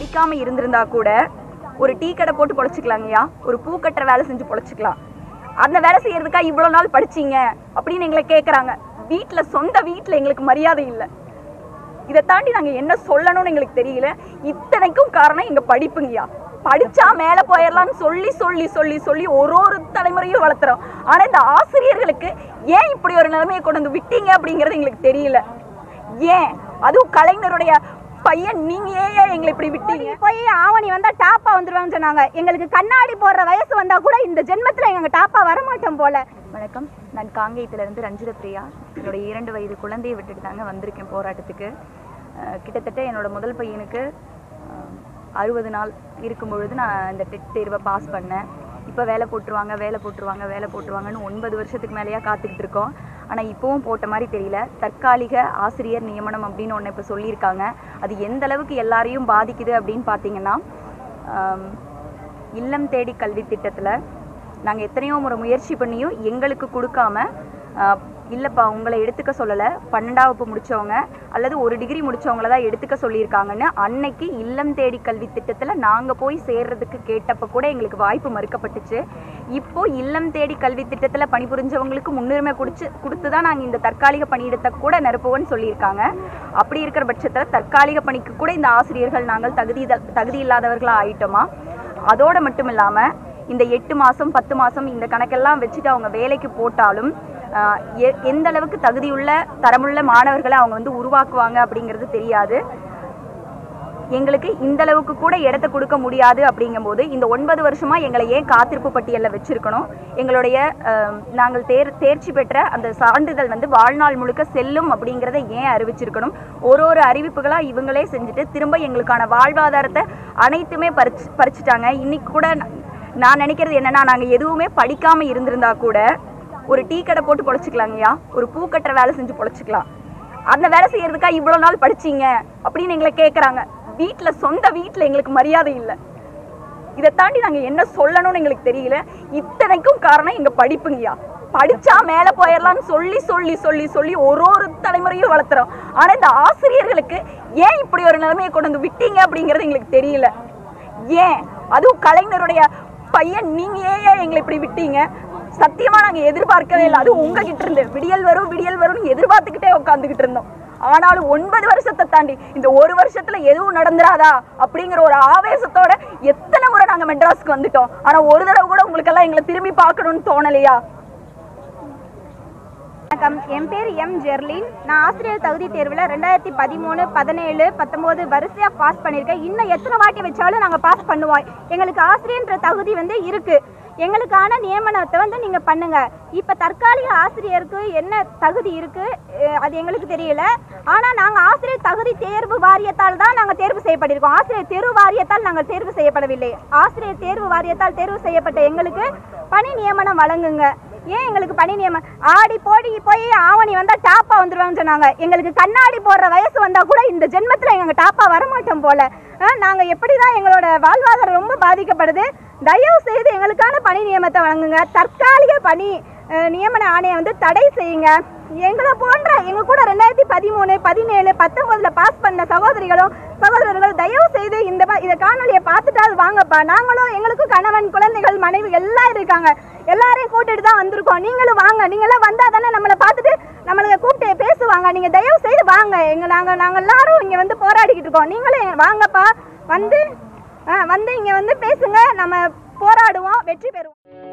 படிக்காம இருந்திருந்தா கூட ஒரு டீ கடை போட்டு பொழைச்சிக்கலாங்கய்யா ஒரு பூ கட்டுற வேலை செஞ்சு பொழைச்சிக்கலாம் அந்த வேலை செய்யறதுக்கா இவ்வளோ நாள் படிச்சீங்க அப்படின்னு எங்களை கேட்குறாங்க வீட்டில் சொந்த வீட்டில் எங்களுக்கு மரியாதை இல்லை இதை தாண்டி நாங்கள் என்ன சொல்லணும்னு எங்களுக்கு தெரியல இத்தனைக்கும் காரணம் எங்கள் படிப்புங்கய்யா படிச்சா மேலே போயிடலாம்னு சொல்லி சொல்லி சொல்லி சொல்லி ஒரு ஒரு தலைமுறையும் வளர்த்துறோம் ஆனால் இந்த ஆசிரியர்களுக்கு ஏன் இப்படி ஒரு நிலைமையை கொண்டு வந்து விட்டீங்க அப்படிங்கிறது எங்களுக்கு தெரியல ஏன் அதுவும் கலைஞருடைய பையன் நீங்க ஏன் எங்களை இப்படி விட்டீங்க போய் ஆவணி வந்தா டாப்பா வந்துருவாங்கன்னு சொன்னாங்க எங்களுக்கு கண்ணாடி போடுற வயசு வந்தா கூட இந்த ஜென்மத்துல எங்க டாப்பா வரமாட்டோம் போல வணக்கம் நான் காங்கேயத்திலிருந்து ரஞ்சித பிரியா என்னோட இரண்டு வயது குழந்தையை விட்டுட்டு தாங்க வந்திருக்கேன் போராட்டத்துக்கு அஹ் கிட்டத்தட்ட என்னோட முதல் பையனுக்கு அறுபது நாள் இருக்கும் பொழுது நான் இந்த டெட் தேர்வை பாஸ் பண்ணேன் இப்போ வேலை போட்டுருவாங்க வேலை போட்டுருவாங்க வேலை போட்டுருவாங்கன்னு ஒன்பது வருஷத்துக்கு மேலேயா காத்துக்கிட்டு இருக்கோம் ஆனால் இப்போவும் போட்ட மாதிரி தெரியல தற்காலிக ஆசிரியர் நியமனம் அப்படின்னு ஒன்று இப்போ சொல்லியிருக்காங்க அது எந்த அளவுக்கு எல்லாரையும் பாதிக்குது அப்படின்னு பார்த்தீங்கன்னா ஆம், இல்லம் தேடி கல்வி திட்டத்தில் நாங்கள் எத்தனையோ முறை முயற்சி பண்ணியும் எங்களுக்கு கொடுக்காம ஆஹ், இல்லைப்பா உங்களை எடுத்துக்க சொல்லலை பன்னெண்டாம் வகுப்பு முடித்தவங்க அல்லது ஒரு டிகிரி முடித்தவங்கள தான் எடுத்துக்க சொல்லியிருக்காங்கன்னு அன்னைக்கு இல்லம் தேடி கல்வி திட்டத்தில் நாங்கள் போய் சேர்றதுக்கு கேட்டப்போ கூட எங்களுக்கு வாய்ப்பு மறுக்கப்பட்டுச்சு இப்போ இல்லம் தேடி கல்வி திட்டத்தில் பணிபுரிஞ்சவங்களுக்கு முன்னுரிமை குடிச்சு கொடுத்து தான் நாங்கள் இந்த தற்காலிக பணியிடத்தை கூட நிரப்புவோன்னு சொல்லியிருக்காங்க அப்படி இருக்கிற பட்சத்தில் தற்காலிக பணிக்கு கூட இந்த ஆசிரியர்கள் நாங்கள் தகுதி தகுதி இல்லாதவர்களாக ஆயிட்டோமா அதோட மட்டும் இல்லாமல் இந்த எட்டு மாதம் பத்து மாதம் இந்த கணக்கெல்லாம் வச்சுட்டு அவங்க வேலைக்கு போட்டாலும் ஆஹ், எ- எந்த அளவுக்கு தகுதியுள்ள தரமுள்ள மாணவர்களை அவங்க வந்து உருவாக்குவாங்க அப்படிங்கிறது தெரியாது எங்களுக்கு இந்த அளவுக்கு கூட இடத்த கொடுக்க முடியாது அப்படிங்கும்போது இந்த ஒன்பது வருஷமா எங்களை ஏன் காத்திருப்பு பட்டியலில் வச்சிருக்கணும் எங்களுடைய அஹ், நாங்கள் தேர் தேர்ச்சி பெற்ற அந்த சான்றிதழ் வந்து வாழ்நாள் முழுக்க செல்லும் அப்படிங்கிறத ஏன் அறிவிச்சிருக்கணும் ஒரு ஒரு அறிவிப்புகளாக இவங்களே செஞ்சுட்டு திரும்ப எங்களுக்கான வாழ்வாதாரத்தை அனைத்துமே பறிச்சு பறிச்சுட்டாங்க இன்னைக்கு கூட நா- நான் நினைக்கிறது என்னன்னா நாங்கள் எதுவுமே படிக்காம இருந்திருந்தா கூட ஒரு டீ கடை போட்டு பொழைச்சிக்கலாங்கய்யா ஒரு பூ கட்டுற வேலை செஞ்சு பொழைச்சிக்கலாம் அந்த வேலை செய்யறதுக்கா இவ்வளோ நாள் படிச்சீங்க அப்படின்னு எங்களை கேட்குறாங்க வீட்டில் சொந்த வீட்டில் எங்களுக்கு மரியாதை இல்லை இதை தாண்டி நாங்கள் என்ன சொல்லணும்னு எங்களுக்கு தெரியல இத்தனைக்கும் காரணம் எங்கள் படிப்புங்கய்யா படிச்சா மேலே போயிடலாம்னு சொல்லி சொல்லி சொல்லி சொல்லி ஒரு ஒரு தலைமுறையும் வளர்த்துறோம் ஆனால் இந்த ஆசிரியர்களுக்கு ஏன் இப்படி ஒரு நிலைமையை கொண்டு வந்து விட்டீங்க அப்படிங்கிறது எங்களுக்கு தெரியல ஏன் அதுவும் கலைஞருடைய பையன் நீங்க ஏன் எங்களை இப்படி விட்டீங்க சத்தியமா நாங்க எதிர்பார்க்கவே இல்லை அதுவும் உங்ககிட்ட இருந்து விடியல் வரும் விடியல் வரும்னு எதிர்பார்த்துக்கிட்டே உட்காந்துக்கிட்டு இருந்தோம் ஆனாலும் ஒன்பது வருஷத்தை தாண்டி இந்த ஒரு வருஷத்துல எதுவும் நடந்துராதா அப்படிங்கிற ஒரு ஆவேசத்தோட எத்தனை முறை நாங்க மெட்ராஸ்க்கு வந்துட்டோம் ஆனா ஒரு தடவை கூட உங்களுக்கெல்லாம் எங்களை திரும்பி பார்க்கணும்னு தோணலையா வணக்கம் என் பேர் எம் ஜெர்லின் நான் ஆசிரியர் தகுதி தேர்வில் ரெண்டாயிரத்தி பதிமூணு பதினேழு பத்தொம்போது வரிசையாக பாஸ் பண்ணியிருக்கேன் இன்னும் எத்தனை வாட்டி வச்சாலும் நாங்கள் பாஸ் பண்ணுவோம் எங்களுக்கு ஆசிரியன்ற தகுதி வந்து இருக்குது எங்களுக்கான நியமனத்தை வந்து நீங்கள் பண்ணுங்க இப்போ தற்காலிக ஆசிரியருக்கு என்ன தகுதி இருக்குது அது எங்களுக்கு தெரியல ஆனால் நாங்கள் ஆசிரியர் தகுதி தேர்வு வாரியத்தால் தான் நாங்கள் தேர்வு செய்யப்பட்டிருக்கோம் ஆசிரியர் தேர்வு வாரியத்தால் நாங்கள் தேர்வு செய்யப்படவில்லை ஆசிரியர் தேர்வு வாரியத்தால் தேர்வு செய்யப்பட்ட எங்களுக்கு பணி நியமனம் வழங்குங்க ஏன் எங்களுக்கு பணி நியமனம் ஆடி போடி போய் ஆவணி வந்தா டாப்பா வந்துருவாங்கன்னு சொன்னாங்க எங்களுக்கு கண்ணாடி போடுற வயசு வந்தா கூட இந்த ஜென்மத்துல எங்க டாப்பா வரமாட்டோம் போல அஹ் நாங்க எப்படிதான் எங்களோட வாழ்வாதாரம் ரொம்ப பாதிக்கப்படுது தயவு செய்து எங்களுக்கான பணி நியமனத்தை வழங்குங்க தற்காலிக பணி அஹ், நியமன ஆணையை வந்து தடை செய்யுங்க எங்களை போன்ற எங்க கூட ரெண்டாயிரத்தி பதிமூணு பதினேழு பத்தொன்பதுல பாஸ் பண்ண சகோதரிகளும் சகோதரர்கள் தயவு செய்து இந்த ப- இந்த காணொலியை பார்த்துட்டாவது வாங்கப்பா நாங்களும் எங்களுக்கும் கணவன் குழந்தைகள் மனைவி எல்லாம் இருக்காங்க எல்லாரையும் கூட்டிட்டு தான் வந்திருக்கோம் நீங்களும் வாங்க நீங்களாம் வந்தா தானே நம்மளை பார்த்துட்டு நம்மளுக்கு கூப்பிட்டு பேசுவாங்க நீங்க தயவு செய்து வாங்க எங்க நாங்க நாங்க எல்லாரும் இங்க வந்து போராடிக்கிட்டு இருக்கோம் நீங்களும் எங்க- வாங்கப்பா வந்து ஆ, வந்து இங்க வந்து பேசுங்க நம்ம போராடுவோம் வெற்றி பெறுவோம்